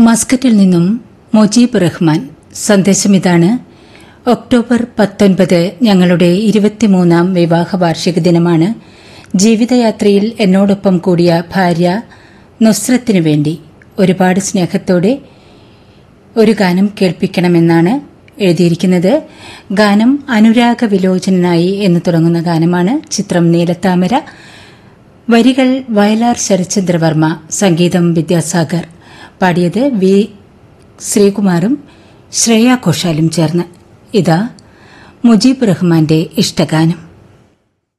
മസ്കറ്റിൽ നിന്നും മുജീബ് റഹ്മാൻ സന്ദേശം ഇതാണ് ഒക്ടോബർ പത്തൊൻപത് ഞങ്ങളുടെ ഇരുപത്തിമൂന്നാം വിവാഹ വാർഷിക ദിനമാണ് ജീവിതയാത്രയിൽ എന്നോടൊപ്പം കൂടിയ ഭാര്യ നുസ്രത്തിനു വേണ്ടി ഒരുപാട് സ്നേഹത്തോടെ ഒരു ഗാനം കേൾപ്പിക്കണമെന്നാണ് എഴുതിയിരിക്കുന്നത് ഗാനം അനുരാഗ വിലോചനായി എന്ന് തുടങ്ങുന്ന ഗാനമാണ് ചിത്രം നീലത്താമര വരികൾ വയലാർ ശരചന്ദ്രവർമ്മ സംഗീതം വിദ്യാസാഗർ പാടിയത് വി ശ്രീകുമാറും ശ്രേയ ഘോഷാലും ചേർന്ന് ഇതാ മുജീബ് റഹ്മാന്റെ ഇഷ്ടഗാനം